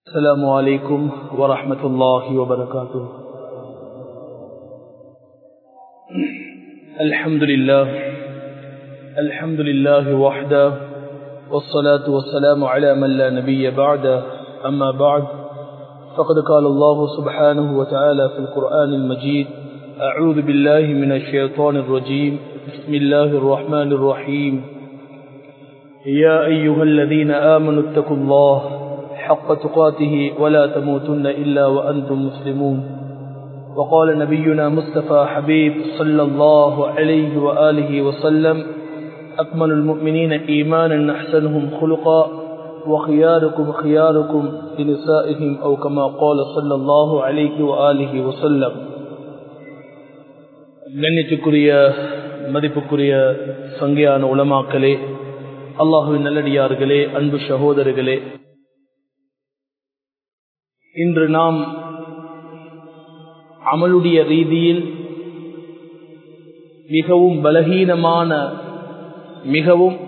السلام عليكم ورحمة الله وبركاته الحمد لله الحمد لله وحده والصلاة والسلام على من لا نبي بعده أما بعد فقد قال الله سبحانه وتعالى في القرآن المجيد أعوذ بالله من الشيطان الرجيم بسم الله الرحمن الرحيم يا أيها الذين آمنوا اتقوا الله حق تقاته ولا تموتن إلا وأنتم مسلمون وقال نبينا مصطفى حبيب صلى الله عليه وآله وسلم أكمل المؤمنين إيمانا أحسنهم خلقا وخياركم خياركم لنسائهم أو كما قال صلى الله عليه وآله وسلم கண்ணியத்துக்குரிய மதிப்புக்குரிய சங்கையான உலமாக்களே அல்லாஹுவின் நல்லடியார்களே அன்பு சகோதரர்களே இன்று நாம் அமலுடைய ரீதியில் மிகவும் பலகீனமான மிகவும்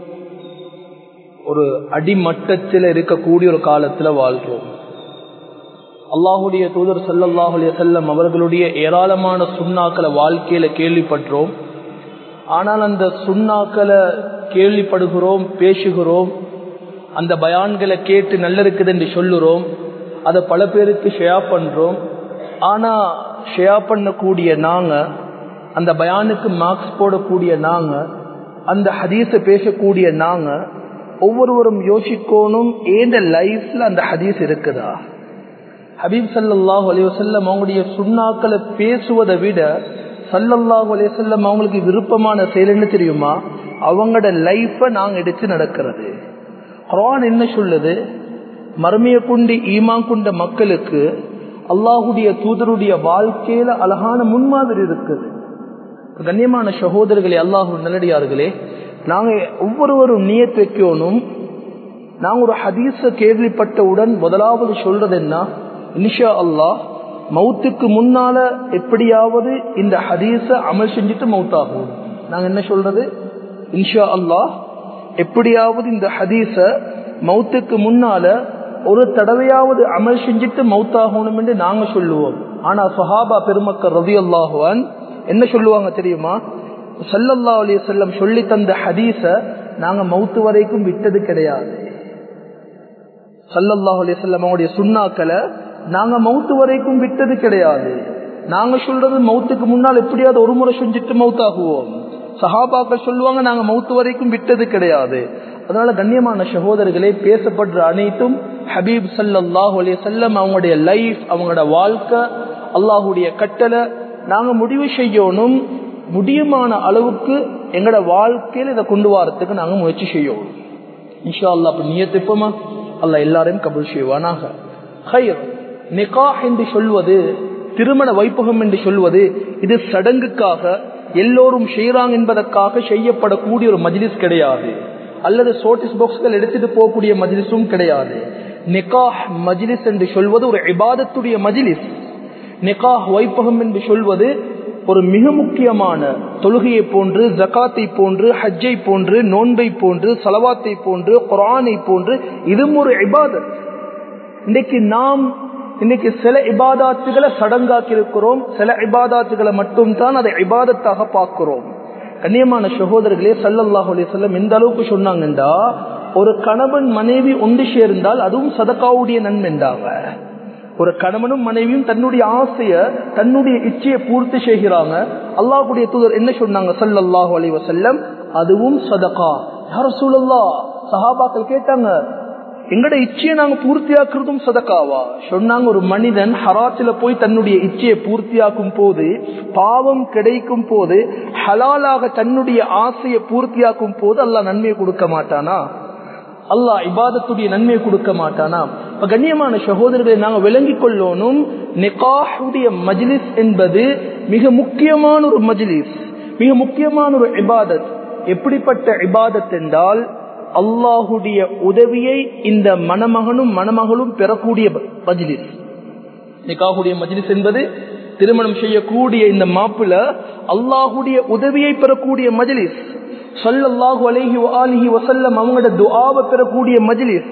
ஒரு அடிமட்டத்தில் இருக்கக்கூடிய ஒரு காலத்தில் வாழ்கிறோம் அல்லாஹுடைய தூதர் சல்லல்லாஹ் செல்லம் அவர்களுடைய ஏராளமான சுண்ணாக்களை வாழ்க்கையில கேள்விப்பட்டோம் ஆனால் அந்த சுண்ணாக்களை கேள்விப்படுகிறோம் பேசுகிறோம் அந்த பயான்களை கேட்டு நல்ல இருக்குது என்று சொல்லுறோம் அதை பல பேருக்கு ஷேர் பண்றோம் ஆனா ஷேர் பண்ணக்கூடிய நாங்க அந்த பயானுக்கு மார்க்ஸ் போடக்கூடிய நாங்க அந்த ஹதீஸை பேசக்கூடிய நாங்க ஒவ்வொருவரும் யோசிக்கணும் ஏந்த லைஃப்ல அந்த ஹதீஸ் இருக்குதா ஹபீப் சல்லாஹ் அலைவசல்லம் அவங்களுடைய சுண்ணாக்களை பேசுவதை விட சல்லல்லாஹு அலைவசல்லம் அவங்களுக்கு விருப்பமான செயல் என்ன தெரியுமா அவங்களோட லைஃபை நாங்க எடுத்து நடக்கிறது குரான் என்ன சொல்லுது மர்மைய கொண்டு ஈமா கொண்ட மக்களுக்கு அல்லாஹுடைய தூதருடைய வாழ்க்கையில அழகான முன்மாதிரி இருக்குது கண்ணியமான சகோதரர்களே அல்லாஹு நல்லடியார்களே நாங்க ஒவ்வொருவரும் நியத் வைக்கணும் நாங்க ஒரு ஹதீஸ கேள்விப்பட்டவுடன் முதலாவது சொல்றது என்ன இனிஷா அல்லாஹ் மவுத்துக்கு முன்னால எப்படியாவது இந்த ஹதீஸ அமல் செஞ்சுட்டு மவுத்தாகும் நாங்க என்ன சொல்றது இன்ஷா அல்லாஹ் எப்படியாவது இந்த ஹதீஸ மவுத்துக்கு முன்னால ஒரு தடவையாவது அமல் செஞ்சுட்டு மவுத்தாகணும் என்று நாங்க சொல்லுவோம் ஆனா சஹாபா பெருமக்கள் ரவி அல்லாஹுவான் என்ன சொல்லுவாங்க தெரியுமா சல்லல்லா அலிய செல்லம் சொல்லி தந்த ஹதீஸ நாங்க மவுத்து வரைக்கும் விட்டது கிடையாது சல்லல்லாஹ் அலிய செல்லம் அவங்களுடைய சுண்ணாக்களை நாங்க மவுத்து வரைக்கும் விட்டது கிடையாது நாங்க சொல்றது மவுத்துக்கு முன்னால் எப்படியாவது ஒரு முறை செஞ்சுட்டு மவுத்தாகுவோம் சஹாபாக்கள் சொல்லுவாங்க நாங்க மவுத்து வரைக்கும் விட்டது கிடையாது அதனால கண்ணியமான சகோதரர்களே பேசப்படுற அனைத்தும் ஹபீப் சல்லாஹ் அலிய செல்லம் அவங்களுடைய லைஃப் அவங்களோட வாழ்க்கை அல்லாஹுடைய கட்டளை நாங்க முடிவு செய்யணும் முடியுமான அளவுக்கு எங்களோட வாழ்க்கையில் இதை கொண்டு வரத்துக்கு நாங்க முயற்சி செய்யணும் இன்ஷா அல்லா அப்படி நியத்திப்போமா அல்ல எல்லாரையும் கபுல் செய்வானாக ஹைர் நிகாஹ் என்று சொல்வது திருமண வைப்பகம் என்று சொல்வது இது சடங்குக்காக எல்லோரும் செய்யறாங்க என்பதற்காக செய்யப்படக்கூடிய ஒரு மஜ்லிஸ் கிடையாது அல்லது சோட்டிஸ் பாக்ஸ்கள் எடுத்துட்டு போகக்கூடிய மஜ்லிஸும் கிடையாது நிகாஹ் மஜ்லிஸ் என்று சொல்வது ஒரு இபாதத்துடைய மஜ்லிஸ் நிகாஹ் வைப்பகம் என்று சொல்வது ஒரு மிக முக்கியமான தொழுகையை போன்று ஜக்காத்தை போன்று ஹஜ்ஜை போன்று நோன்பை போன்று சலவாத்தை போன்று குரானை போன்று இதுவும் ஒரு இபாதத் இன்னைக்கு நாம் இன்னைக்கு சில இபாதாத்துகளை சடங்காக்கி இருக்கிறோம் சில இபாதாத்துகளை மட்டும் தான் அதை இபாதத்தாக பார்க்கிறோம் கண்ணியமான சகோதரர்களே சல்லல்லாஹு அலி சொல்லம் எந்த அளவுக்கு சொன்னாங்கண்டா ஒரு கணவன் மனைவி ஒன்று சேர்ந்தால் அதுவும் சதக்காவுடைய நன்மைண்டாங்க ஒரு கணவனும் மனைவியும் தன்னுடைய ஆசைய தன்னுடைய இச்சையை பூர்த்தி செய்கிறாங்க அல்லாஹுடைய தூதர் என்ன சொன்னாங்க சல்லல்லாஹு அலி வசல்லம் அதுவும் சதகா யார சூழல்லா சஹாபாக்கள் கேட்டாங்க எங்கட இச்சையை நாங்க பூர்த்தியாக்குறதும் சதக்காவா சொன்னாங்க ஒரு மனிதன் ஹராத்தில போய் தன்னுடைய இச்சையை பூர்த்தியாக்கும் போது பாவம் கிடைக்கும் போது ஹலாலாக தன்னுடைய ஆசையை பூர்த்தியாக்கும் போது அல்லா நன்மையை கொடுக்க மாட்டானா அல்லாஹ் இபாதத்துடைய நன்மையை கொடுக்க மாட்டானா இப்ப கண்ணியமான சகோதரர்களை நாங்க விளங்கிக் கொள்ளணும் நிகாஹுடைய மஜ்லிஸ் என்பது மிக முக்கியமான ஒரு மஜ்லிஸ் மிக முக்கியமான ஒரு இபாதத் எப்படிப்பட்ட இபாதத் என்றால் அல்லாஹுடைய உதவியை இந்த மணமகனும் மணமகளும் பெறக்கூடிய மஜ்லிஸ் நிகாஹுடைய மஜ்லிஸ் என்பது திருமணம் செய்யக்கூடிய இந்த மாப்பிள அல்லாஹுடைய உதவியை பெறக்கூடிய மஜ்லிஸ் சல்லல்லாஹு அலைஹி ஆலிஹி வசல்லம் அவங்களோட துஆவை பெறக்கூடிய மஜ்லிஸ்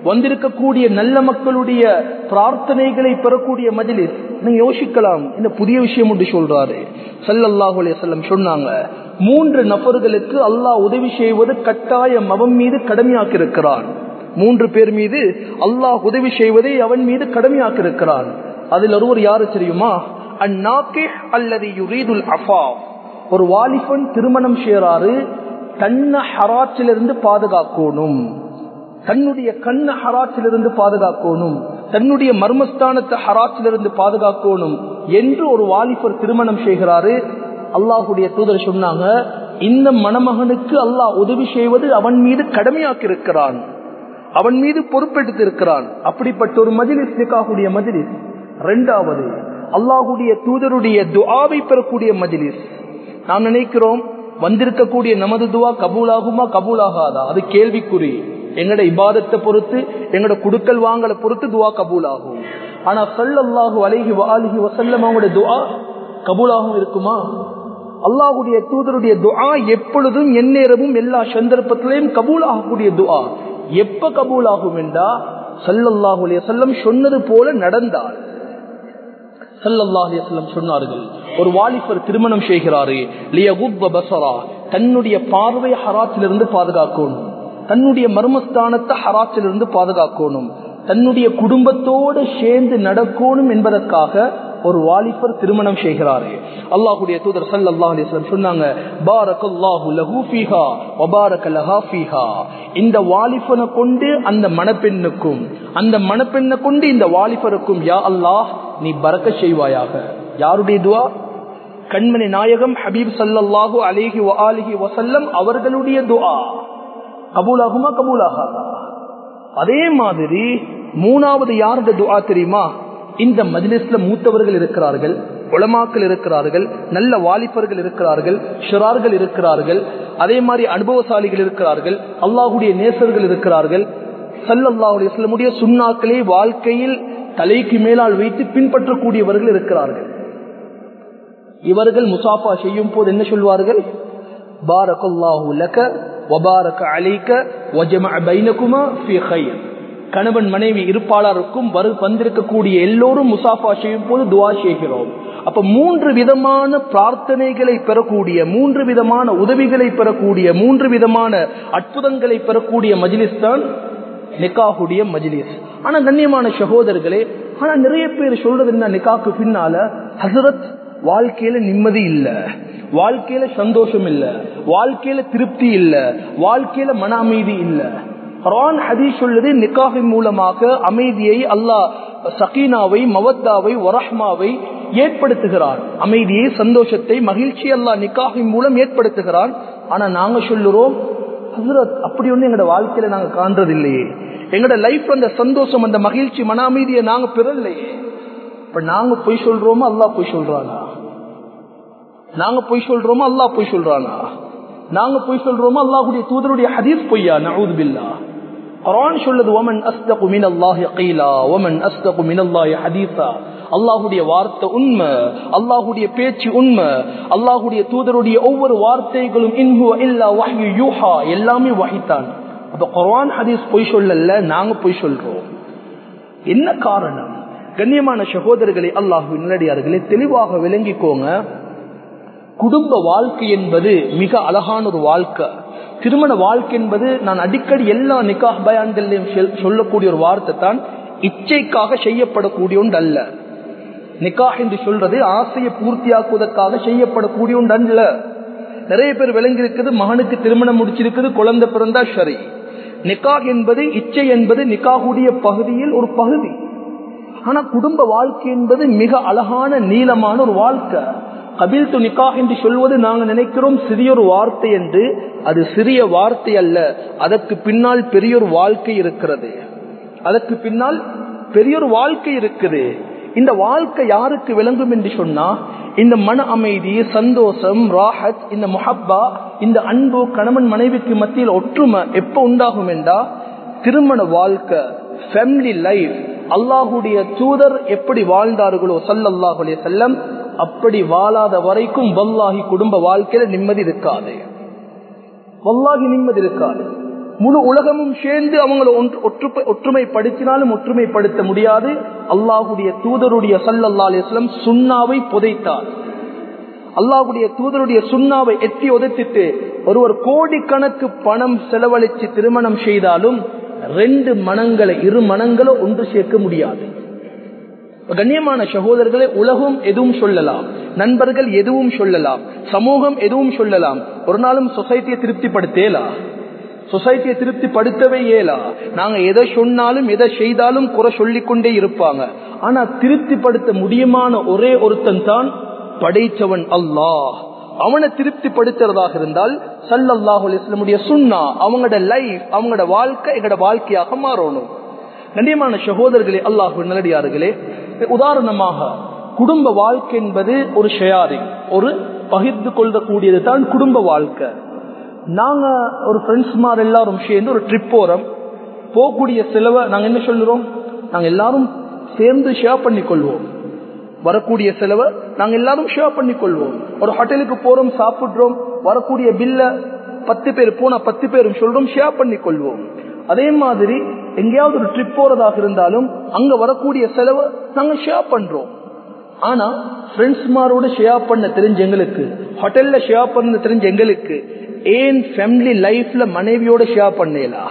வந்திருக்கக்கூடிய நல்ல மக்களுடைய பிரார்த்தனைகளை பெறக்கூடிய மஜிலிஸ் நீங்க யோசிக்கலாம் இந்த புதிய விஷயம் ஒன்று சொல்றாரு சல்லல்லாஹு அலையம் சொன்னாங்க மூன்று நபர்களுக்கு அல்லாஹ் உதவி செய்வது கட்டாயம் அவன் மீது கடமையாக்கி இருக்கிறான் மூன்று பேர் மீது அல்லாஹ் உதவி செய்வதை அவன் மீது கடமையாக்கி இருக்கிறான் அதில் ஒருவர் யாரு தெரியுமா அந்நாக்கே அல்லது யுரீதுல் அஃபா ஒரு வாலிபன் திருமணம் செய்யறாரு தன்னை ஹராச்சிலிருந்து பாதுகாக்கணும் தன்னுடைய கண்ண ஹராச்சிலிருந்து பாதுகாக்கணும் தன்னுடைய மர்மஸ்தானத்தை ஹராச்சிலிருந்து பாதுகாக்கணும் என்று ஒரு வாலிபர் திருமணம் செய்கிறாரு அல்லாஹுடைய தூதர் சொன்னாங்க இந்த மணமகனுக்கு அல்லாஹ் உதவி செய்வது அவன் மீது கடமையாக்கி இருக்கிறான் அவன் மீது பொறுப்பெடுத்து இருக்கிறான் அப்படிப்பட்ட ஒரு மஜிலிஸ் நிக்காகுடைய மஜிலிஸ் ரெண்டாவது அல்லாஹுடைய தூதருடைய துஆவை பெறக்கூடிய மஜிலிஸ் நாம் நினைக்கிறோம் வந்திருக்கக்கூடிய நமது துவா கபூலாகுமா கபூலாகாதா அது கேள்விக்குறி எங்கட இபாதத்தை பொறுத்து எங்கட குடுக்கல் வாங்கலை பொறுத்து துவா கபூலாகும் ஆனா சல்லல்லாஹு அலைஹி வாலிஹி வசல்லம் அவங்களுடைய துவா கபூலாகவும் இருக்குமா அல்லாஹுடைய தூதருடைய துஆ எப்பொழுதும் எந்நேரமும் எல்லா சந்தர்ப்பத்திலையும் கபூல் ஆகக்கூடிய துஆ எப்ப கபூல் ஆகும் என்றா சல்லல்லாஹு அலைஹி வஸல்லம் சொன்னது போல நடந்தால் சல்லல்லாஹு அலைஹி வஸல்லம் சொன்னார்கள் ஒரு வாலிபர் திருமணம் செய்கிறாரு லியகுப்ப பஸரா தன்னுடைய பார்வை ஹராத்திலிருந்து பாதுகாக்கணும் தன்னுடைய மர்மஸ்தானத்தை ஹராத்திலிருந்து பாதுகாக்கணும் தன்னுடைய குடும்பத்தோடு சேர்ந்து நடக்கணும் என்பதற்காக ஒரு வாலிபர் திருமணம் செய்கிறாரு அல்லாஹுடைய தூதர் சல்லல்லாஹு அலைஹி வஸல்லம் சொன்னாங்க பாரக்கல்லாஹு லஹு ஃபீஹா வ பாரக லஹா ஃபீஹா இந்த வாலிபனை கொண்டு அந்த மணப்பெண்ணுக்கும் அந்த மணப்பெண்ணை கொண்டு இந்த வாலிபருக்கும் யா அல்லாஹ் நீ பறக்க செய்வாயாக யாருடைய துவா கண்மணி நாயகம் ஹபீப் சல்லல்லாஹு அலைஹி வ ஆலிஹி வஸல்லம் அவர்களுடைய துஆ கபூலாகுமா கபூலாகாதா அதே மாதிரி மூணாவது யாருடைய துஆ தெரியுமா இந்த மஜ்லிஸ்ல மூத்தவர்கள் இருக்கிறார்கள் உளமாக்கள் இருக்கிறார்கள் நல்ல வாலிபர்கள் இருக்கிறார்கள் ஷிரார்கள் இருக்கிறார்கள் அதே மாதிரி அனுபவசாலிகள் இருக்கிறார்கள் அல்லாஹுடைய நேசர்கள் இருக்கிறார்கள் சல்லல்லாஹுடைய சொல்லமுடைய சுண்ணாக்களை வாழ்க்கையில் தலைக்கு மேலால் வைத்து பின்பற்றக்கூடியவர்கள் இருக்கிறார்கள் இவர்கள் முசாஃபா செய்யும் போது என்ன சொல்வார்கள் பாரகல்லாஹு லக வபாரக அலைக்க வஜம பைனகுமா ஃபி கைர் கணவன் மனைவி இருப்பாளருக்கும் வரு வந்திருக்கக்கூடிய எல்லோரும் முசாஃபா செய்யும் போது துவா செய்கிறோம் அப்ப மூன்று விதமான பிரார்த்தனைகளை பெறக்கூடிய மூன்று விதமான உதவிகளை பெறக்கூடிய மூன்று விதமான அற்புதங்களை பெறக்கூடிய மஜிலிஸ் தான் நிக்காஹுடைய மஜிலிஸ் ஆனா கண்ணியமான சகோதரர்களே ஆனா நிறைய பேர் சொல்றது என்ன நிக்காக்கு பின்னால ஹசரத் வாழ்க்கையில நிம்மதி இல்ல வாழ்க்கையில சந்தோஷம் இல்ல வாழ்க்கையில திருப்தி இல்ல வாழ்க்கையில மன அமைதி இல்ல குரான் ஹதீஸ் சொல்லுது நிக்காஹின் மூலமாக அமைதியை அல்லாஹ் சகீனாவை மவத்தாவை வரஹ்மாவை ஏற்படுத்துகிறான் அமைதியை சந்தோஷத்தை மகிழ்ச்சி அல்லாஹ் நிக்காஹின் மூலம் ஏற்படுத்துகிறான் ஆனா நாங்க சொல்லுறோம் ஹசரத் அப்படி ஒண்ணு எங்களோட வாழ்க்கையில நாங்க காண்றது இல்லையே எங்களோட லைஃப் அந்த சந்தோஷம் அந்த மகிழ்ச்சி மன அமைதியை நாங்க பெறலையே இப்ப நாங்க பொய் சொல்றோமா அல்லா பொய் சொல்றானா நாங்க பொய் சொல்றோமா அல்லா பொய் சொல்றானா நாங்க பொய் சொல்றோமா அல்லாஹுடைய தூதருடைய ஹதீஸ் பொய்யா நவுது பில்லா குரான் சொல்லுது ஒமன் அஸ்தகு மின் அல்லாஹி கீலா ஒமன் அஸ்தகு மின் அல்லாஹி ஹதீஸா அல்லாஹுடைய வார்த்தை உண்மை அல்லாஹுடைய பேச்சு உண்மை அல்லாஹுடைய தூதருடைய ஒவ்வொரு வார்த்தைகளும் இன்ஹு இல்லா வஹ்யு யூஹா எல்லாமே வஹித்தான் அப்ப குர்ஆன் ஹதீஸ் பொய் சொல்லல நாங்க பொய் சொல்றோம் என்ன காரணம் கண்ணியமான சகோதரர்களை அல்லாஹு நல்லடியார்களே தெளிவாக விளங்கிக்கோங்க குடும்ப வாழ்க்கை என்பது மிக அழகான ஒரு வாழ்க்கை திருமண வாழ்க்கை என்பது நான் அடிக்கடி எல்லா நிக்காஹ் பயான்களையும் சொல்லக்கூடிய ஒரு வார்த்தை தான் இச்சைக்காக செய்யப்படக்கூடிய ஒன்று அல்ல நிக்காஹ் என்று சொல்றது ஆசையை பூர்த்தியாக்குவதற்காக செய்யப்படக்கூடிய ஒன்று அல்ல நிறைய பேர் விளங்கி இருக்குது மகனுக்கு திருமணம் முடிச்சிருக்குது குழந்தை பிறந்தா சரி நிக்காஹ் என்பது இச்சை என்பது நிக்காகுடைய பகுதியில் ஒரு பகுதி ஆனா குடும்ப வாழ்க்கை என்பது மிக அழகான நீளமான ஒரு வாழ்க்கை கபில் து நிக்காஹ் என்று சொல்வது நாங்கள் நினைக்கிறோம் சிறிய ஒரு வார்த்தை என்று அது சிறிய வார்த்தை அல்ல அதற்கு பின்னால் பெரிய ஒரு வாழ்க்கை இருக்கிறது அதற்கு பின்னால் பெரிய ஒரு வாழ்க்கை இருக்குது இந்த வாழ்க்கை யாருக்கு விளங்கும் என்று சொன்னா இந்த மன அமைதி சந்தோஷம் ராஹத் இந்த முஹப்பா இந்த அன்பு கணவன் மனைவிக்கு மத்தியில் ஒற்றுமை எப்ப உண்டாகும் என்றா திருமண வாழ்க்கை ஃபேமிலி லைஃப் அல்லாஹுடைய தூதர் எப்படி வாழ்ந்தார்களோ சல்லல்லாஹுடைய செல்லம் அப்படி வாழாத வரைக்கும் வல்லாஹி குடும்ப வாழ்க்கையில நிம்மதி இருக்காது வல்லாஹி நிம்மதி இருக்காது முழு உலகமும் சேர்ந்து அவங்களை ஒற்றுமைப்படுத்தினாலும் ஒற்றுமைப்படுத்த முடியாது அல்லாஹுடைய தூதருடைய சல்லல்லா அலிஸ்லம் சுண்ணாவை புதைத்தார் அல்லாஹுடைய தூதருடைய சுண்ணாவை எத்தி உதைத்திட்டு ஒருவர் கோடிக்கணக்கு பணம் செலவழித்து திருமணம் செய்தாலும் ரெண்டு மனங்களை இரு மனங்களை ஒன்று சேர்க்க முடியாது கண்ணியமான சகோதரர்களை உலகம் எதுவும் சொல்லலாம் நண்பர்கள் எதுவும் சொல்லலாம் சமூகம் எதுவும் சொல்லலாம் ஒரு நாளும் சொசைட்டியை திருப்திப்படுத்தேலா சொசைட்டியை திருப்திப்படுத்தவே இயலா நாங்க எதை சொன்னாலும் எதை செய்தாலும் குறை சொல்லிக் கொண்டே இருப்பாங்க ஆனா திருப்திப்படுத்த முடியுமான ஒரே ஒருத்தன் தான் படைத்தவன் அல்லாஹ் அவனை திருப்திப்படுத்துறதாக இருந்தால் சல்லல்லாஹு இஸ்லமுடைய சுண்ணா அவங்களோட லைஃப் அவங்களோட வாழ்க்கை எங்களோட வாழ்க்கையாக மாறணும் கண்ணியமான சகோதரர்களே அல்லாஹு நல்லடியார்களே உதாரணமாக குடும்ப வாழ்க்கை என்பது ஒரு ஷேரிங் ஒரு பகிர்ந்து கொள்ளக்கூடியது தான் குடும்ப வாழ்க்கை நாங்க ஒரு ஃப்ரெண்ட்ஸ் மாதிரி எல்லாரும் சேர்ந்து ஒரு ட்ரிப் போறோம் போகக்கூடிய செலவை நாங்க என்ன சொல்லுறோம் நாங்க எல்லாரும் சேர்ந்து ஷேர் பண்ணி கொள்வோம் வரக்கூடிய செலவை நாங்க எல்லாரும் ஷேர் பண்ணி கொள்வோம் ஒரு ஹோட்டலுக்கு போறோம் சாப்பிடுறோம் வரக்கூடிய பில்ல பத்து பேர் போனா பத்து பேரும் சொல்றோம் ஷேர் பண்ணி கொள்வோம் அதே மாதிரி எங்கேயாவது ஒரு ட்ரிப் போறதாக இருந்தாலும் அங்க வரக்கூடிய செலவை நாங்க ஷேர் பண்றோம் ஆனா ஃப்ரெண்ட்ஸ்மாரோட ஷேர் பண்ண தெரிஞ்ச எங்களுக்கு ஹோட்டல்ல ஷேர் பண்ண தெரிஞ்ச எங்களுக்கு ஏன் ஃபேமிலி லைஃப்ல மனைவியோட ஷேர் பண்ணலா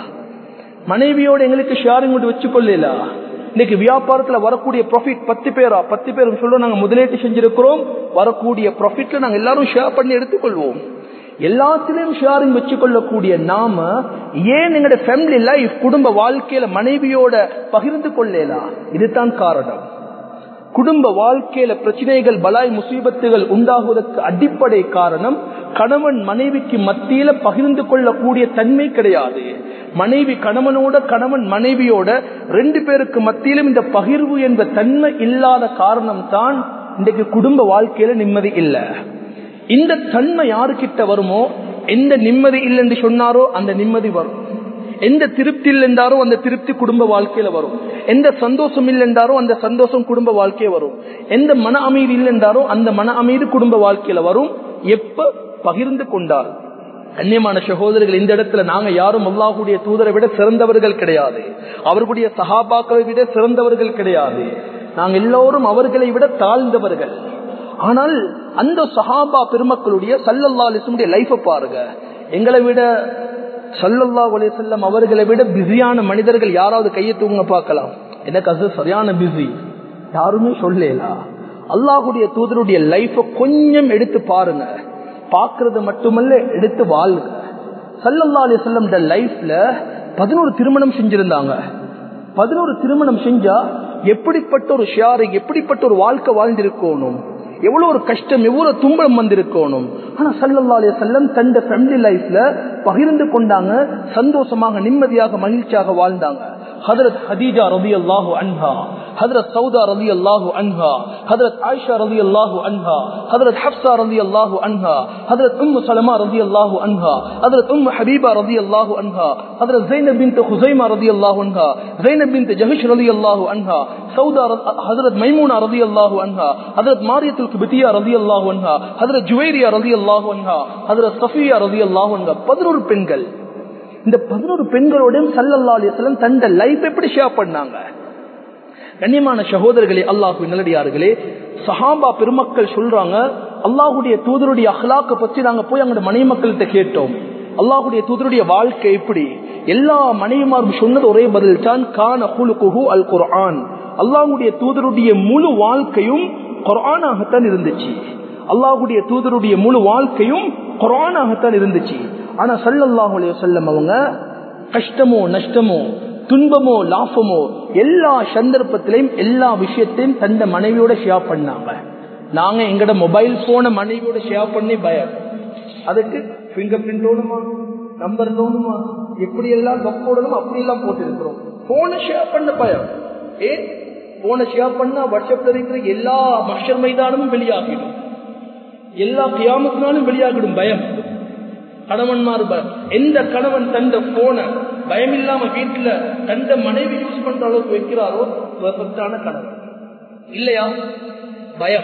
மனைவியோட எங்களுக்கு ஷேரிங் மட்டும் வச்சுக்கொள்ளலா இன்னைக்கு வியாபாரத்துல வரக்கூடிய ப்ராஃபிட் பத்து பேரா பத்து பேரும் சொல்ல நாங்க முதலீட்டு செஞ்சிருக்கிறோம் வரக்கூடிய ப்ராஃபிட்ல நாங்க எல்லாரும் ஷேர் பண்ணி எடுத்துக்கொள்வோம் எல்லாத்திலையும் ஷேரிங் வச்சுக்கொள்ளக்கூடிய நாம ஏன் எங்களோட ஃபேமிலி லைஃப் குடும்ப வாழ்க்கையில மனைவியோட பகிர்ந்து கொள்ளலாம் இதுதான் காரணம் குடும்ப வாழ்க்கையில பிரச்சனைகள் பலாய் முசீபத்துகள் உண்டாகுவதற்கு அடிப்படை காரணம் கணவன் மனைவிக்கு மத்தியில பகிர்ந்து கொள்ளக்கூடிய தன்மை கிடையாது மனைவி கணவனோட கணவன் மனைவியோட ரெண்டு பேருக்கு மத்தியிலும் இந்த பகிர்வு என்ற தன்மை இல்லாத காரணம் தான் இன்றைக்கு குடும்ப வாழ்க்கையில நிம்மதி இல்லை இந்த தன்மை யாருக்கிட்ட வருமோ எந்த நிம்மதி இல்லை என்று சொன்னாரோ அந்த நிம்மதி வரும் எந்த திருப்தி இல்லைன்றாரோ அந்த திருப்தி குடும்ப வாழ்க்கையில வரும் எந்த சந்தோஷம் இல்லைன்றாரோ அந்த சந்தோஷம் குடும்ப வாழ்க்கைய வரும் எந்த மன அமைதி இல்லைன்றாரோ அந்த மன அமைதி குடும்ப வாழ்க்கையில வரும் எப்ப பகிர்ந்து கொண்டார் கண்ணியமான சகோதரர்கள் இந்த இடத்துல நாங்க யாரும் அல்லாஹுடைய தூதரை விட சிறந்தவர்கள் கிடையாது அவர்களுடைய சகாபாக்களை விட சிறந்தவர்கள் கிடையாது நாங்க எல்லோரும் அவர்களை விட தாழ்ந்தவர்கள் ஆனால் அந்த சஹாபா பெருமக்களுடைய சல்லல்லா அலிசமுடைய லைஃப பாருங்க எங்களை விட சல்லல்லா அலிசல்லம் அவர்களை விட பிஸியான மனிதர்கள் யாராவது கையை தூங்க பார்க்கலாம் எனக்கு அது சரியான பிஸி யாருமே சொல்லலா அல்லாஹுடைய தூதருடைய லைஃப கொஞ்சம் எடுத்து பாருங்க பாக்குறது மட்டுமல்ல எடுத்து வாழ்க சல்லல்லா அலிசல்லம் லைஃப்ல பதினோரு திருமணம் செஞ்சிருந்தாங்க பதினோரு திருமணம் செஞ்சா எப்படிப்பட்ட ஒரு ஷியாரை எப்படிப்பட்ட ஒரு வாழ்க்கை வாழ்ந்திருக்கணும் எவ்வளவு ஒரு கஷ்டம் எவ்வளவு துன்பம் வந்திருக்கணும் ஆனா சல்லல்லா அலைய செல்லம் தந்த ஃபேமிலி லைஃப்ல பகிர்ந்து கொண்டாங்க சந்தோஷமாக நிம்மதியாக மகிழ்ச்சியாக வாழ்ந்தாங்க ஹதரத் ஹதீஜா ரதி அல்லாஹு அன்ஹா ஹதரத் சவுதா ரதி அல்லாஹு அன்ஹா ஹதரத் ஆயிஷா ரதி அல்லாஹு அன்ஹா ஹதரத் ஹப்சா ரதி அல்லாஹு அன்ஹா ஹதரத் உம்மு சலமா ரதி அல்லாஹு அன்ஹா ஹதரத் உம்மு ஹபீபா ரதி அல்லாஹு அன்ஹா ஹதரத் ஜைனப் பின்த் ஹுசைமா ரதி அல்லாஹு அன்ஹா ஜைனப் பின்த் ஜஹஷ் ரதி அல்லாஹு அன்ஹா சவுதா ஹதரத் மைமூனா ரதி அல்லாஹு அன்ஹா ஹதரத் மாரியத்துல் குபித்தியா ரதி அல்லாஹு அன்ஹா ஹதரத் ஜுவைரியா ரதி அல்லாஹு அன்ஹா ஹதரத் சஃபியா ரதி அல்லாஹு அன்ஹா பதினோரு பெண்கள் இந்த பதினோரு பெண்களோடையும் சல்லல்லா அலிஸ்லம் தந்த லைஃப் எப்படி ஷேர் பண்ணாங்க கண்ணியமான சகோதரர்களே அல்லாஹு நல்லடியார்களே சஹாபா பெருமக்கள் சொல்றாங்க அல்லாஹுடைய தூதருடைய அஹ்லாக்க பற்றி நாங்க போய் அங்க மனைவி மக்கள்கிட்ட கேட்டோம் அல்லாஹுடைய தூதருடைய வாழ்க்கை எப்படி எல்லா மனைவிமாரும் சொன்னது ஒரே பதில் தான் கான குலுகுஹு அல் குர்ஆன் அல்லாஹுடைய தூதருடைய முழு வாழ்க்கையும் குர்ஆனாகத்தான் இருந்துச்சு அல்லாஹுடைய தூதருடைய முழு வாழ்க்கையும் குரானாகத்தான் இருந்துச்சு ஆனா சல்லல்லாஹு அலைய செல்லம் அவங்க கஷ்டமோ நஷ்டமோ துன்பமோ லாபமோ எல்லா சந்தர்ப்பத்திலையும் எல்லா விஷயத்தையும் தந்த மனைவியோட ஷேர் பண்ணாங்க நாங்க எங்கட மொபைல் போன மனைவியோட ஷேர் பண்ணி பயம் அதுக்கு பிங்கர் பிரிண்ட் ஓடுமா நம்பர் ஓடுமா எப்படி எல்லாம் லொக் போடணும் அப்படி எல்லாம் போட்டு இருக்கிறோம் போனை ஷேர் பண்ண பயம் ஏன் போனை ஷேர் பண்ணா வாட்ஸ்அப்ல இருக்கிற எல்லா மஷர் மைதானமும் வெளியாகிடும் எல்லா கியாமத்தினாலும் வெளியாகிடும் பயம் கணவன்மார் எந்த கணவன் தந்த போன பயம் இல்லாம வீட்டுல தந்த மனைவி யூஸ் பண்ற அளவுக்கு வைக்கிறாரோ பெர்ஃபெக்டான கணவன் இல்லையா பயம்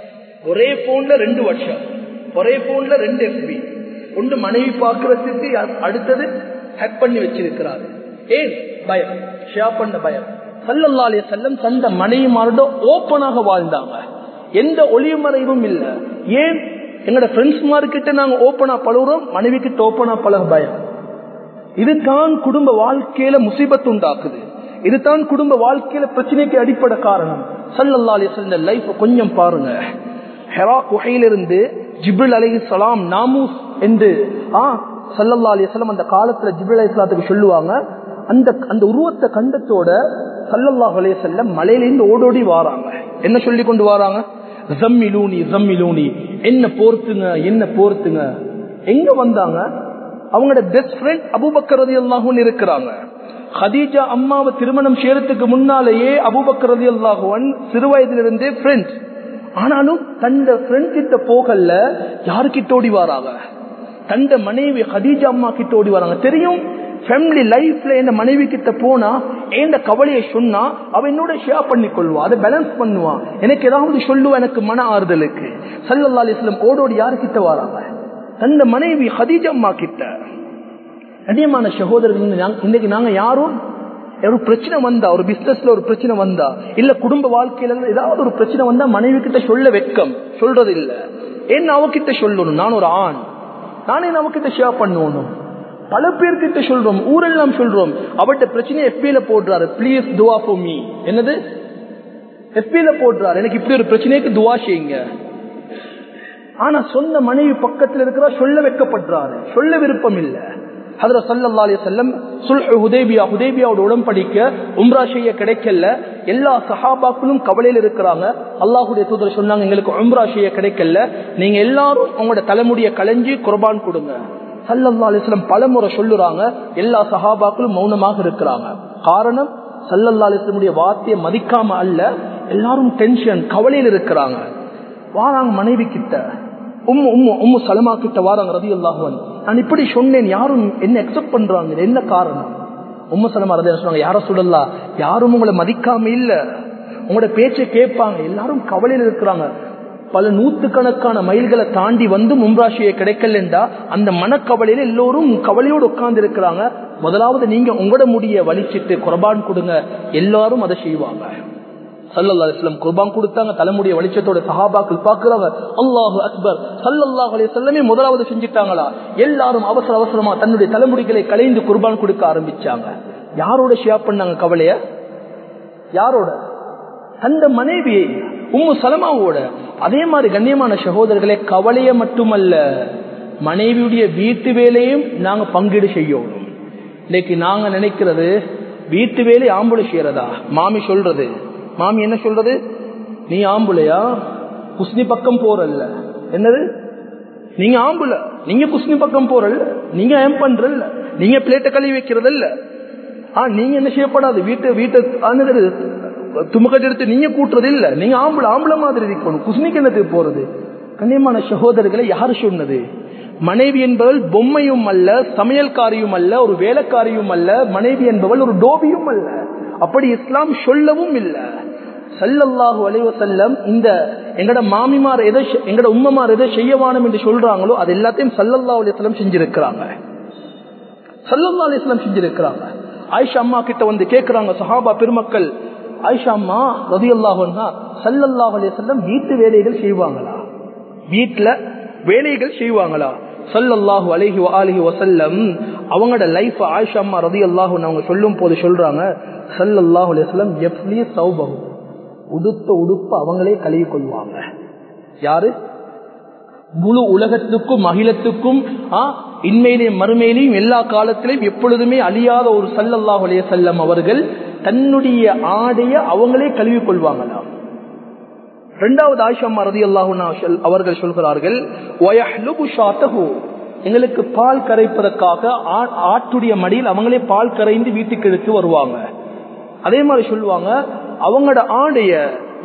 ஒரே போன்ல ரெண்டு வருஷம் ஒரே போன்ல ரெண்டு எஃபி ஒன்று மனைவி பார்க்கறதுக்கு அடுத்தது ஹேக் பண்ணி வச்சிருக்கிறாரு ஏன் பயம் ஷேர் பண்ண பயம் சல்லல்லா அலைஹி வஸல்லம் தந்த மனைவிமாரோட ஓப்பனாக வாழ்ந்தாங்க எந்த ஒளிமறைவும் இல்ல ஏன் எங்கட ஃப்ரெண்ட்ஸ் மார்க்கிட்ட நாங்க ஓப்பனா பழகுறோம் மனைவி கிட்ட ஓப்பனா பழக பயம் இதுதான் குடும்ப வாழ்க்கையில முசீபத்து உண்டாக்குது இதுதான் குடும்ப வாழ்க்கையில பிரச்சனைக்கு அடிப்படை காரணம் சல்லல்லா அலிஸ்ல லைஃப் கொஞ்சம் பாருங்க ஹெரா குகையிலிருந்து ஜிப்ரில் அலி சலாம் நாமூஸ் என்று ஆ சல்லல்லா அலிஸ்லாம் அந்த காலத்துல ஜிப்ரில் அலிஸ்லாத்துக்கு சொல்லுவாங்க அந்த அந்த உருவத்தை கண்டத்தோட சல்லல்லாஹ் அலையம் மலையிலிருந்து ஓடோடி வாராங்க என்ன சொல்லி கொண்டு வாராங்க ஜம்மிலூனி ஜம்மிலூனி என்ன போர்த்துங்க என்ன போர்த்துங்க எங்க வந்தாங்க அவங்களோட பெஸ்ட் ஃப்ரெண்ட் அபுபக்கர் ரதி அல்லாஹூன் இருக்கிறாங்க ஹதீஜா அம்மாவை திருமணம் செய்யறதுக்கு முன்னாலேயே அபுபக்கர் ரதி அல்லாஹுவன் சிறு வயதிலிருந்தே ஃப்ரெண்ட் ஆனாலும் தந்த ஃப்ரெண்ட் கிட்ட போகல யாருக்கிட்ட ஓடி வராங்க தந்த மனைவி ஹதீஜா அம்மா கிட்ட ஓடி வராங்க தெரியும் ஃபேமிலி லைஃப்ல என் மனைவி கிட்ட போனா எந்த கவலையை சொன்னா அவ என்னோட ஷேர் பண்ணி கொள்வா அதை பேலன்ஸ் பண்ணுவான் எனக்கு ஏதாவது சொல்லுவா எனக்கு மன ஆறுதலுக்கு சல்லல்லா அலிஸ்லம் ஓடோடி யாருக்கிட்ட வராங்க தந்த மனைவி ஹதீஜா அம்மா கிட்ட கண்ணியமான சகோதரர்கள் இன்னைக்கு நாங்க யாரும் ஒரு பிரச்சனை வந்தா ஒரு பிசினஸ்ல ஒரு பிரச்சனை வந்தா இல்ல குடும்ப வாழ்க்கையில ஏதாவது ஒரு பிரச்சனை வந்தா மனைவி கிட்ட சொல்ல வெக்கம் சொல்றது இல்ல ஏன் அவகிட்ட சொல்லணும் நான் ஒரு ஆண் நானே அவகிட்ட ஷேர் பண்ணணும் பல பேர்கிட்ட சொல்றோம் ஊரெல்லாம் சொல்றோம் அவட்ட பிரச்சனையை எஃபியில போடுறாரு பிளீஸ் துவா for me என்னது எஃபியில போடுறாரு எனக்கு இப்படி ஒரு பிரச்சனைக்கு துவா செய்யுங்க ஆனா சொந்த மனைவி பக்கத்தில் இருக்கிறா சொல்ல வைக்கப்படுறாரு சொல்ல விருப்பம் இல்ல அதுல சல்லல்லா அலி செல்லம் சுல் ஹுதேபியா ஹுதேபியாவோட உடன்படிக்க உம்ரா செய்ய கிடைக்கல எல்லா சஹாபாக்களும் கவலையில் இருக்கிறாங்க அல்லாஹுடைய தூதர் சொன்னாங்க எங்களுக்கு உம்ரா செய்ய கிடைக்கல நீங்க எல்லாரும் உங்களோட தலைமுடிய களைஞ்சி குர்பான் கொடுங்க சல்லல்லா அலிஸ்லம் பலமுறை சொல்லுறாங்க எல்லா சஹாபாக்களும் மௌனமாக இருக்கிறாங்க காரணம் சல்லல்லா அலிஸ்லமுடைய வார்த்தையை மதிக்காம அல்ல எல்லாரும் டென்ஷன் கவலையில் இருக்கிறாங்க வாராங்க மனைவி கிட்ட உம்மு உம்மு உம்மு சலமா கிட்ட வாராங்க ரதி அல்லாஹுவன் நான் இப்படி சொன்னேன் யாரும் என்ன அக்செப்ட் பண்றாங்க என்ன காரணம் உம்மு சலமா ரதி சொன்னாங்க யார சொல்லலாம் யாரும் உங்களை மதிக்காம இல்ல உங்களோட பேச்சை கேட்பாங்க எல்லாரும் கவலையில் இருக்கிறாங்க பல நூத்துக்கணக்கான மைல்களை தாண்டி வந்து மும்ராசியை கிடைக்கலண்டா அந்த மனக்கவலையில எல்லோரும் கவலையோடு உட்கார்ந்து இருக்கிறாங்க முதலாவது நீங்க உங்களோட முடிய வலிச்சிட்டு குர்பான் கொடுங்க எல்லாரும் அதை செய்வாங்க சல்லல்லா அலிஸ்லாம் குர்பான் கொடுத்தாங்க தலைமுடிய வெளிச்சத்தோட சஹாபாக்கள் பாக்குறாங்க அல்லாஹு அக்பர் சல்லல்லாஹ் அலிஸ்லமே முதலாவது செஞ்சுட்டாங்களா எல்லாரும் அவசர அவசரமா தன்னுடைய தலைமுடிகளை கலைந்து குர்பான் கொடுக்க ஆரம்பிச்சாங்க யாரோட ஷேர் பண்ணாங்க கவலைய யாரோட அந்த மனைவியை உம்மு சலமாவோட அதே மாதிரி கண்ணியமான சகோதரர்களே கவலைய மட்டுமல்ல மனைவியுடைய வீட்டு வேலையும் நாங்க பங்கீடு செய்யணும் இன்னைக்கு நாங்க நினைக்கிறது வீட்டு வேலை ஆம்புலை செய்யறதா மாமி சொல்றது மாமி என்ன சொல்றது நீ ஆம்புலையா குஸ்னி பக்கம் போறல்ல என்னது நீங்க ஆம்புல நீங்க குஸ்னி பக்கம் போறல்ல நீங்க ஏம் பண்றல்ல நீங்க பிளேட்டை கழுவி வைக்கிறது இல்ல ஆ நீங்க என்ன செய்யப்படாது வீட்டை வீட்டை துமுக்கட்டு எடுத்து நீங்க கூட்டுறது இல்ல நீங்க ஆம்பளை ஆம்பளை மாதிரி இருக்கணும் குஸ்னிக்கு என்னத்துக்கு போறது கண்ணியமான சகோதரர்களை யாரு சொன்னது மனைவி என்பவள் பொம்மையும் அல்ல சமையல்காரியும் அல்ல ஒரு வேலைக்காரியும் அல்ல மனைவி என்பவள் ஒரு டோபியும் அல்ல அப்படி இஸ்லாம் சொல்லவும் இல்லை சல்லல்லாஹு அலைவ செல்லம் இந்த எங்கட மாமிமார் எதை எங்கட உம்மமார் எதை செய்யவானும் என்று சொல்றாங்களோ அது எல்லாத்தையும் சல்லல்லா அலிஸ்லம் செஞ்சிருக்கிறாங்க சல்லல்லா அலிஸ்லம் செஞ்சிருக்கிறாங்க ஆயிஷா அம்மா கிட்ட வந்து கேட்கிறாங்க சஹாபா பெருமக்கள் ஆயிஷா அம்மா ரதி அல்லாஹா சல்லல்லாஹ் அலிஸ்லம் வீட்டு வேலைகள் செய்வாங்களா வீட்டுல வேலைகள் செய்வாங்களா சல்லல்லாஹு அலஹி அலஹி வசல்லம் அவங்களோட லைஃப் ஆயிஷா அம்மா ரதி அல்லாஹு அவங்க சொல்லும் போது சொல்றாங்க சல்லல்லாஹு அலிஸ்லம் எஃப்லி சௌபகு உடுத்த உடுப்பு அவங்களே கழுவி கொள்வாங்க யாரு முழு உலகத்துக்கும் அகிலத்துக்கும் இன்மையிலையும் மறுமையிலையும் எல்லா காலத்திலையும் எப்பொழுதுமே அழியாத ஒரு சல்லல்லாஹ் அலைய செல்லம் அவர்கள் தன்னுடைய ஆடைய அவங்களே கழுவி கொள்வாங்களாம் இரண்டாவது ஆயிஷம்மா ரதி அல்லாஹு அவர்கள் சொல்கிறார்கள் எங்களுக்கு பால் கரைப்பதற்காக ஆட்டுடைய மடியில் அவங்களே பால் கரைந்து வீட்டுக்கு எடுத்து வருவாங்க அதே மாதிரி சொல்லுவாங்க அவங்களோட ஆடைய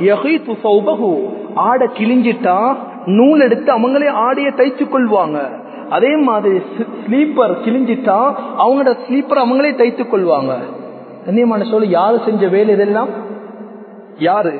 ஆடை கிழிஞ்சிட்டா நூல் எடுத்து அவங்களே ஆடைய தைச்சு கொள்வாங்க அதே மாதிரி ஸ்லீப்பர் கிழிஞ்சிட்டா அவங்களோட ஸ்லீப்பர் அவங்களே தைத்து கொள்வாங்க கண்ணியமான சொல்லு யாரு செஞ்ச வேலை இதெல்லாம் யாரு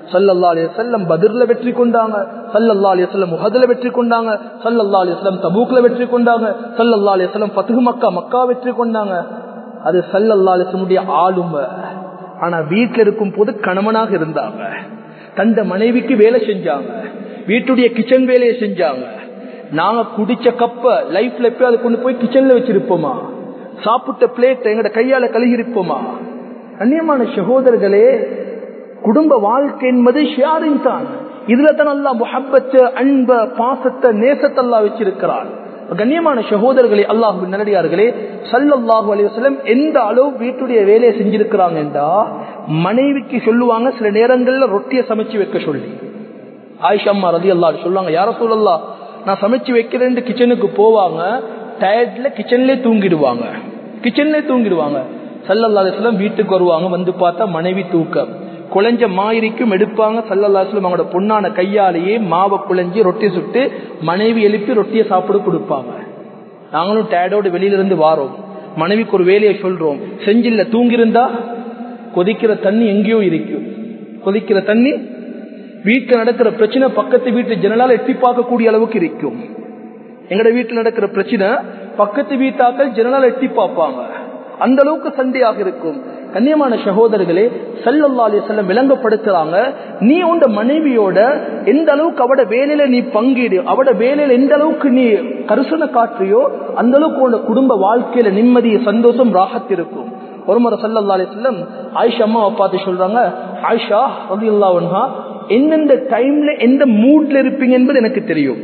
சல்லல்லா அலி செல்லம் பதிர்ல வெற்றி கொண்டாங்க சல்லல்லா அலி செல்லம் முகதுல வெற்றி கொண்டாங்க சல்லல்லா அலி செல்லம் தபூக்ல வெற்றி கொண்டாங்க சல்லல்லா அலி செல்லம் பத்துகு மக்கா மக்கா வெற்றி கொண்டாங்க அது சல்லல்லா அலிசனுடைய ஆளுமை ஆனா வீட்டுல இருக்கும் போது கணவனாக இருந்தாங்க தந்த மனைவிக்கு வேலை செஞ்சாங்க வீட்டுடைய கிச்சன் வேலையை செஞ்சாங்க நாங்க குடிச்ச கப்ப லைஃப்ல எப்பயும் அதை கொண்டு போய் கிச்சன்ல வச்சிருப்போமா சாப்பிட்ட பிளேட் எங்கட கையால கழுகிருப்போமா கண்ணியமான சகோதரர்களே குடும்ப வாழ்க்கை என்பது ஷியாரின் தான் இதுல தான் அல்லா முஹப்பத்து அன்ப பாசத்தை நேசத்தல்லா வச்சிருக்கிறான் கண்ணியமான சகோதரர்களே அல்லாஹு நல்லடியார்களே சல்லல்லாஹு அலைவசலம் எந்த அளவு வீட்டுடைய வேலையை செஞ்சிருக்கிறாங்க என்றா மனைவிக்கு சொல்லுவாங்க சில நேரங்கள்ல ரொட்டியை சமைச்சு வைக்க சொல்லி ஆயிஷம்மா ரதி அல்லா சொல்லுவாங்க யார சொல்லலா நான் சமைச்சு வைக்கிறேன் கிச்சனுக்கு போவாங்க டயர்ட்ல கிச்சன்லயே தூங்கிடுவாங்க கிச்சன்லயே தூங்கிடுவாங்க சல்லல்லா அலிஸ்லாம் வீட்டுக்கு வருவாங்க வந்து பார்த்தா மனைவி தூக்கம் குழஞ்ச மாயிரிக்கும் எடுப்பாங்க சல்லல்லாஸ்லம் அவங்களோட பொண்ணான கையாலேயே மாவை குழஞ்சி ரொட்டி சுட்டு மனைவி எழுப்பி ரொட்டியை சாப்பிட கொடுப்பாங்க நாங்களும் டேடோடு வெளியில இருந்து வாரோம் மனைவிக்கு ஒரு வேலையை சொல்றோம் செஞ்சில்ல தூங்கிருந்தா கொதிக்கிற தண்ணி எங்கேயோ இருக்கும் கொதிக்கிற தண்ணி வீட்டுல நடக்கிற பிரச்சனை பக்கத்து வீட்டு ஜனலால் எட்டி பார்க்கக்கூடிய அளவுக்கு இருக்கும் எங்கட வீட்டுல நடக்கிற பிரச்சனை பக்கத்து வீட்டாக்கள் ஜனலால் எட்டி பார்ப்பாங்க அந்த அளவுக்கு சண்டையாக இருக்கும் கண்ணியமான சகோதரர்களே சல்லல்லா அலி செல்லம் விளங்கப்படுத்துறாங்க நீ உண்ட மனைவியோட எந்த அளவுக்கு அவட வேலையில நீ பங்கீடு அவட வேலையில எந்த அளவுக்கு நீ கருசனை காற்றியோ அந்த அளவுக்கு உன்னோட குடும்ப வாழ்க்கையில நிம்மதி சந்தோஷம் ராகத் இருக்கும் ஒரு முறை சல்லல்லா அலி செல்லம் ஆயிஷா அம்மாவை பார்த்து சொல்றாங்க ஆயிஷா ரவி அல்லா எந்தெந்த டைம்ல எந்த மூட்ல இருப்பீங்க என்பது எனக்கு தெரியும்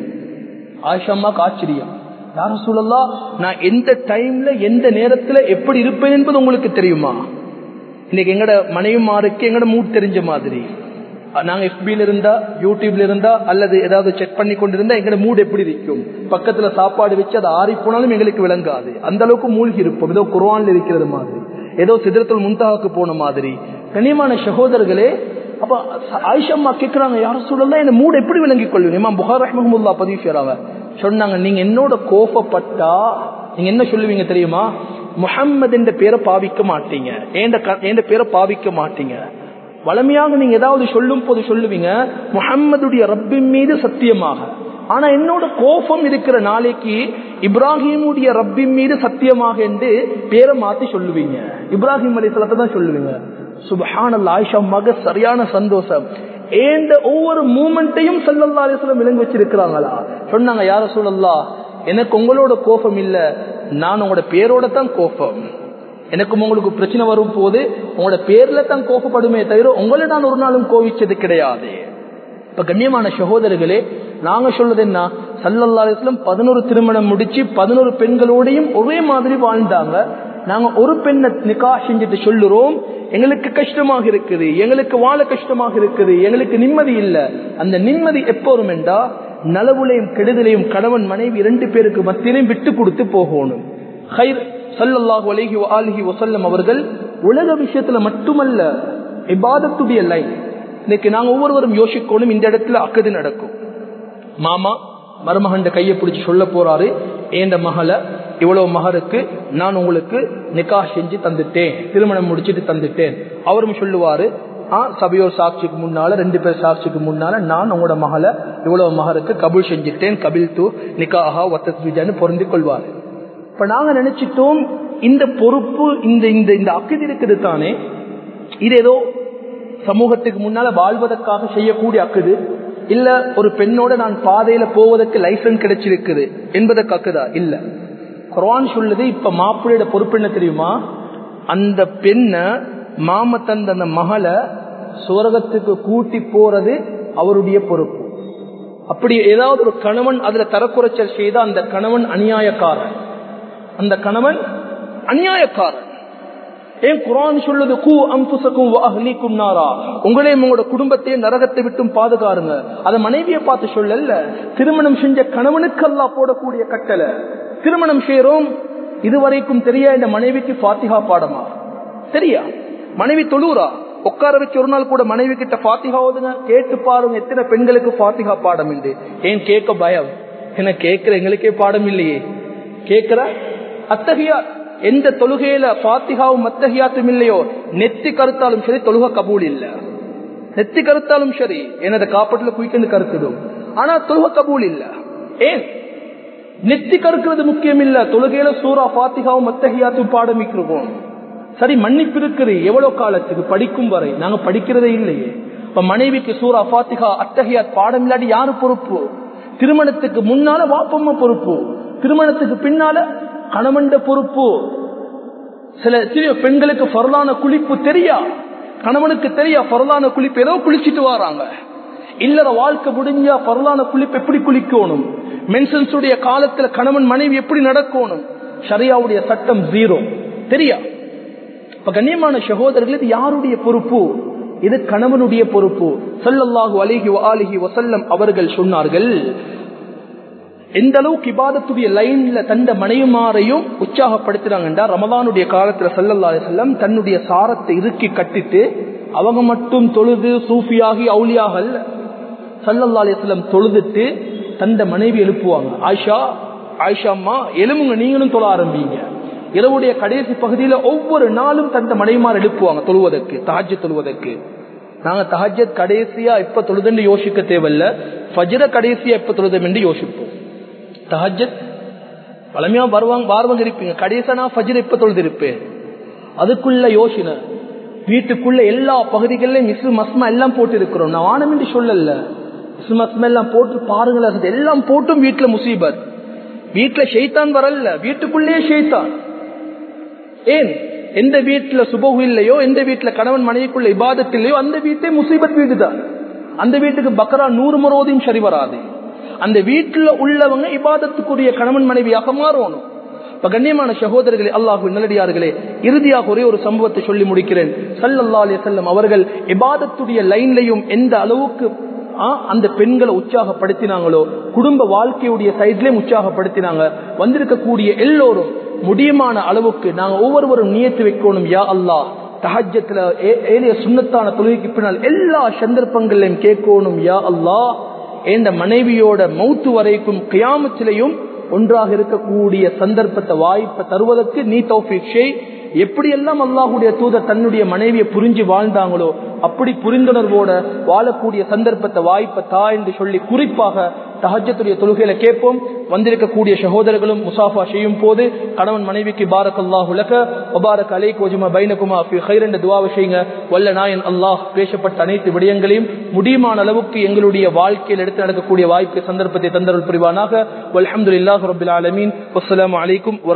ஆயிஷா அம்மாக்கு ஆச்சரியம் யாரும் சொல்லலாம் நான் எந்த டைம்ல எந்த நேரத்துல எப்படி இருப்பேன் என்பது உங்களுக்கு தெரியுமா இன்னைக்கு எங்கட மனைவிமாருக்கு எங்கட மூட் தெரிஞ்ச மாதிரி நாங்க எஃபில இருந்தா யூடியூப்ல இருந்தா அல்லது ஏதாவது செக் பண்ணி கொண்டிருந்தா எங்கட மூட் எப்படி இருக்கும் பக்கத்துல சாப்பாடு வச்சு அதை ஆறி போனாலும் எங்களுக்கு விளங்காது அந்த அளவுக்கு மூழ்கி இருப்போம் ஏதோ குர்வான்ல இருக்கிறது மாதிரி ஏதோ சிதறத்தில் முன்தாவுக்கு போன மாதிரி கனியமான சகோதரர்களே அப்ப ஆயிஷம்மா கேட்கிறாங்க யாரும் சொல்லலாம் என்ன மூட் எப்படி விளங்கிக் கொள்வீங்க இமாம் புகார் ரஹ்மஹமுல்லா பதிவு செய்யறாங்க சொன்னாங்க நீங்க என்னோட கோபப்பட்டா நீங்க என்ன சொல்லுவீங்க தெரியுமா முகம்மது என்ற பேரை பாவிக்க மாட்டீங்க என்ற பேரை பாவிக்க மாட்டீங்க வளமையாக நீங்க ஏதாவது சொல்லும் போது சொல்லுவீங்க முகம்மதுடைய ரப்பின் மீது சத்தியமாக ஆனா என்னோட கோபம் இருக்கிற நாளைக்கு இப்ராஹிமுடைய ரப்பின் மீது சத்தியமாக என்று பேரை மாத்தி சொல்லுவீங்க இப்ராஹிம் அலி தான் சொல்லுவீங்க சுபஹான ஆயிஷா மக சரியான சந்தோஷம் ஏந்த ஒவ்வொரு மூமெண்ட்டையும் சல்லல்லா அலிஸ்லாம் விளங்கி வச்சிருக்கிறாங்களா சொன்னாங்க யார சொல்லல்லா எனக்கு உங்களோட கோபம் இல்ல நான் உங்களோட பேரோட தான் கோபம் எனக்கும் உங்களுக்கு பிரச்சனை வரும் போது உங்களோட பேர்ல தான் கோபப்படுமே தவிர உங்களை நான் ஒரு நாளும் கோவிச்சது கிடையாது இப்ப கண்ணியமான சகோதரர்களே நாங்க சொல்றது என்ன சல்லல்லா அலிஸ்லாம் பதினோரு திருமணம் முடிச்சு பதினோரு பெண்களோடையும் ஒரே மாதிரி வாழ்ந்தாங்க நாங்க ஒரு பெண்ணை நிக்கா செஞ்சுட்டு சொல்லுறோம் எங்களுக்கு கஷ்டமாக இருக்குது எங்களுக்கு வாழ கஷ்டமாக இருக்குது எங்களுக்கு நிம்மதி இல்ல அந்த நிம்மதி எப்போதும் என்றா நலவுலையும் கெடுதலையும் கணவன் மனைவி இரண்டு பேருக்கு மத்தியிலையும் விட்டு கொடுத்து போகணும் ஹைர் சல்லல்லாஹு அலைஹி ஆலிஹி வசல்லம் அவர்கள் உலக விஷயத்துல மட்டுமல்ல இபாதத்துடைய லைன் இன்னைக்கு நாங்க ஒவ்வொருவரும் யோசிக்கணும் இந்த இடத்துல அக்கது நடக்கும் மாமா மருமகண்ட கையை பிடிச்சி சொல்ல போறாரு ஏண்ட மகளை இவ்வளவு மகருக்கு நான் உங்களுக்கு நிக்கா செஞ்சு தந்துட்டேன் திருமணம் முடிச்சிட்டு தந்துட்டேன் அவரும் சொல்லுவாரு ஆ சபையோர் சாட்சிக்கு முன்னால ரெண்டு பேர் சாட்சிக்கு முன்னால நான் உங்களோட மகளை இவ்வளவு மகருக்கு கபுல் செஞ்சுட்டேன் கபில் தூ நிக்காஹா ஒத்தன்னு பொருந்தி கொள்வார் இப்ப நாங்க நினைச்சிட்டோம் இந்த பொறுப்பு இந்த இந்த இந்த அக்கதி இருக்குது தானே இது ஏதோ சமூகத்துக்கு முன்னால வாழ்வதற்காக செய்யக்கூடிய அக்குது இல்ல ஒரு பெண்ணோட நான் பாதையில போவதற்கு லைசன்ஸ் கிடைச்சிருக்குது என்பதற்கு அக்குதா இல்ல குரான் சொல்லுது இப்ப மாப்பிள்ளையோட பொறுப்பு என்ன தெரியுமா அந்த பெண்ண மாம தந்த அந்த மகளை சுவரகத்துக்கு கூட்டி போறது அவருடைய பொறுப்பு அப்படி ஏதாவது ஒரு கணவன் அதுல தரக்குறைச்சல் செய்த அந்த கணவன் அநியாயக்காரன் அந்த கணவன் அநியாயக்காரன் ஏன் குரான் சொல்லுது கூ அம்புசக்கும் வாஹ்லிக்கும் நாரா உங்களையும் உங்களோட குடும்பத்தையும் நரகத்தை விட்டும் பாதுகாருங்க அதை மனைவியை பார்த்து சொல்லல திருமணம் செஞ்ச கணவனுக்கு அல்லா போடக்கூடிய கட்டளை திருமணம் செய்யறோம் இதுவரைக்கும் தெரியா இந்த மனைவிக்கு பாத்திகா பாடமா தெரியா மனைவி தொழுறா உட்கார வச்சு ஒரு நாள் கூட மனைவி கிட்ட பாத்திகா ஓதுங்க கேட்டு பாருங்க எத்தனை பெண்களுக்கு பாத்திகா பாடம் உண்டு ஏன் கேட்க பயம் என்ன கேட்கிற எங்களுக்கே பாடம் இல்லையே கேட்கிற அத்தகையா எந்த தொழுகையில பாத்திகாவும் அத்தகையாத்தும் இல்லையோ நெத்தி கருத்தாலும் சரி தொழுக கபூல் இல்ல நெத்தி கருத்தாலும் சரி எனது காப்பட்டுல குயிக்கன்னு கருத்துடும் ஆனா தொழுக கபூல் இல்ல ஏன் நெத்தி கருக்கிறது முக்கியம் இல்ல தொழுகையில சூரா பாத்திகாவும் மத்தகையாத்தும் பாடமிக்கிறோம் சரி மன்னிப்பு இருக்குது எவ்வளவு காலத்துக்கு படிக்கும் வரை நாங்க படிக்கிறதே இல்லையே இப்ப மனைவிக்கு சூரா பாத்திகா அத்தகையாத் பாடம் இல்லாட்டி யாரு பொறுப்பு திருமணத்துக்கு முன்னால வாப்பம்மா பொறுப்பு திருமணத்துக்கு பின்னால கணவன்ட பொறுப்பு சில சிறிய பெண்களுக்கு பரலான குளிப்பு தெரியா கணவனுக்கு தெரியா பரலான குளிப்பு ஏதோ குளிச்சிட்டு வராங்க இல்லற வாழ்க்கை முடிஞ்சா பரலான குளிப்பு எப்படி குளிக்கணும் மென்சன்ஸ் உடைய காலத்துல கணவன் மனைவி எப்படி நடக்கணும் ஷரியாவுடைய சட்டம் ஜீரோ தெரியா இப்ப கண்ணியமான சகோதரர்கள் இது யாருடைய பொறுப்பு இது கணவனுடைய பொறுப்பு சல்லல்லாஹு அலிஹி அலிஹி வசல்லம் அவர்கள் சொன்னார்கள் எந்த அளவுக்கு இபாதத்துடைய லைன்ல தந்த மனைவிமாரையும் உற்சாகப்படுத்துறாங்கன்றா ரமதானுடைய காலத்துல சல்லல்லா செல்லம் தன்னுடைய சாரத்தை இறுக்கி கட்டிட்டு அவங்க மட்டும் தொழுது சூஃபியாகி அவுலியாகல் சல்லல்லா அலிஸ்லம் தொழுதுட்டு தந்த மனைவி எழுப்புவாங்க ஆயிஷா ஆயிஷா அம்மா எலும்புங்க நீங்களும் தொழ ஆரம்பிங்க இரவுடைய கடைசி பகுதியில ஒவ்வொரு நாளும் தந்த மனைவிமார் எழுப்புவாங்க தொழுவதற்கு தஹஜ் தொழுவதற்கு நாங்க தஹஜத் கடைசியா எப்ப தொழுதுன்னு யோசிக்க தேவையில்ல ஃபஜ்ர கடைசியா எப்ப தொழுதும் என்று யோசிப்போம் தஹஜத் பழமையா வருவாங்க பார்வங்க இருப்பீங்க கடைசியா நான் ஃபஜ்ர எப்ப தொழுது இருப்பேன் அதுக்குள்ள யோசனை வீட்டுக்குள்ள எல்லா பகுதிகளிலும் மிஸ் மஸ்மா எல்லாம் போட்டு இருக்கிறோம் நான் வானம் என்று சொல்லல மிஸ் மஸ்மா எல்லாம் போட்டு பாருங்களேன் எல்லாம் போட்டும் வீட்டுல முசீபத் வீட்டுல ஷெய்தான் வரல வீட்டுக்குள்ளேயே ஷெய்தான் ஏன் எந்த வீட்டுல சுபகு இல்லையோ எந்த வீட்டுல கணவன் மனைவிக்குள்ள இபாதத் இல்லையோ அந்த வீட்டே முசீபத் வீடு தான் அந்த வீட்டுக்கு பக்கரா நூறு முறோதையும் சரி வராது அந்த வீட்டுல உள்ளவங்க இபாதத்துக்குரிய கணவன் மனைவியாக மாறணும் இப்ப கண்ணியமான சகோதரர்களே அல்லாஹு நல்லடியார்களே இறுதியாக ஒரே ஒரு சம்பவத்தை சொல்லி முடிக்கிறேன் சல்லல்லா அலி செல்லம் அவர்கள் இபாதத்துடைய லைன்லையும் எந்த அளவுக்கு அந்த பெண்களை உற்சாகப்படுத்தினாங்களோ குடும்ப வாழ்க்கையுடைய சைட்லயும் உற்சாகப்படுத்தினாங்க வந்திருக்கக்கூடிய எல்லோரும் முடியுமான அளவுக்கு நாங்க ஒவ்வொருவரும் நியத்து வைக்கணும் யா அல்லா தஹஜத்துல ஏழைய சுண்ணத்தான தொழுகைக்கு பின்னால் எல்லா சந்தர்ப்பங்களையும் கேட்கணும் யா அல்லா என்ற மனைவியோட மௌத்து வரைக்கும் கியாமத்திலையும் ஒன்றாக இருக்கக்கூடிய சந்தர்ப்பத்தை வாய்ப்பை தருவதற்கு நீ தௌஃபிக் ஷெய் எப்படியெல்லாம் அல்லாஹுடைய தூதர் தன்னுடைய மனைவியை புரிஞ்சு வாழ்ந்தாங்களோ அப்படி புரிந்துணர்வோட வாழக்கூடிய சந்தர்ப்பத்தை வாய்ப்பை தா என்று சொல்லி குறிப்பாக தஹஜத்துடைய தொழுகையில கேட்போம் வந்திருக்கக்கூடிய சகோதரர்களும் முசாஃபா செய்யும் போது கணவன் மனைவிக்கு பாரக் அல்லாஹ் உலக ஒபாரக் அலை கோஜுமா பைனகுமா ஹைரண்ட துவாவை செய்யுங்க வல்ல நாயன் அல்லாஹ் பேசப்பட்ட அனைத்து விடயங்களையும் முடியுமான அளவுக்கு எங்களுடைய வாழ்க்கையில் எடுத்து நடக்கக்கூடிய வாய்ப்பு சந்தர்ப்பத்தை தந்தருள் புரிவானாக அலமதுல்லாஹ் ரபுல் ஆலமீன் அஸ்லாம் வலைக்கும்